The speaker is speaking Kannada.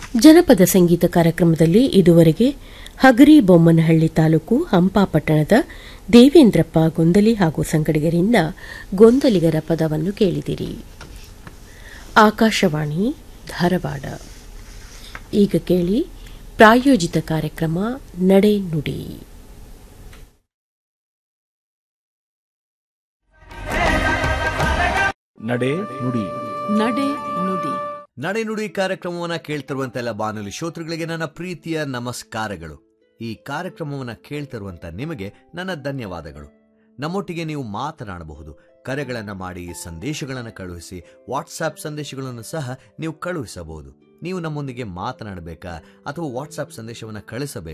ಜನಪದ ಸಂಗೀತ ಕಾರ್ಯಕ್ರಮದಲ್ಲಿ ಇದುವರೆಗೆ ಹಗರಿ ಬೊಮ್ಮನಹಳ್ಳಿ ತಾಲೂಕು ಹಂಪಾಪಟ್ಟಣದ ದೇವೇಂದ್ರಪ್ಪ ಗೊಂದಲಿ ಹಾಗೂ ಸಂಗಡಿಗರಿಂದ ಗೊಂದಲಿಗರ ಪದವನ್ನು ಕೇಳಿದಿರಿ ಆಕಾಶವಾಣಿ ಧಾರವಾಡ ಈಗ ಕೇಳಿ ಪ್ರಾಯೋಜಿತ ಕಾರ್ಯಕ್ರಮ ನಡೆ ನುಡಿ ನಡೆ ನುಡಿ ನಡೆ ನುಡಿ ನಡೆನುಡಿ ಕಾರ್ಯಕ್ರಮವನ್ನ ಕೇಳ್ತಿರುವಂತೆಲ್ಲ ಬಾನುಲಿ ಶ್ರೋತೃಗಳಿಗೆ ನನ್ನ ಪ್ರೀತಿಯ ನಮಸ್ಕಾರಗಳು ಈ ಕಾರ್ಯಕ್ರಮವನ್ನ ಕೇಳ್ತಿರುವಂತ ನಿಮಗೆ ನನ್ನ ಧನ್ಯವಾದಗಳು ನಮ್ಮೊಟ್ಟಿಗೆ ನೀವು ಮಾತನಾಡಬಹುದು ಕರೆಗಳನ್ನು ಮಾಡಿ ಸಂದೇಶಗಳನ್ನು ಕಳುಹಿಸಿ ವಾಟ್ಸಾಪ್ ಸಂದೇಶಗಳನ್ನು ಸಹ ನೀವು ಕಳುಹಿಸಬಹುದು ನೀವು ನಮ್ಮೊಂದಿಗೆ ಮಾತನಾಡಬೇಕಾ ಅಥವಾ ವಾಟ್ಸಾಪ್ ಸಂದೇಶವನ್ನು ಕಳಿಸಬೇಕಾ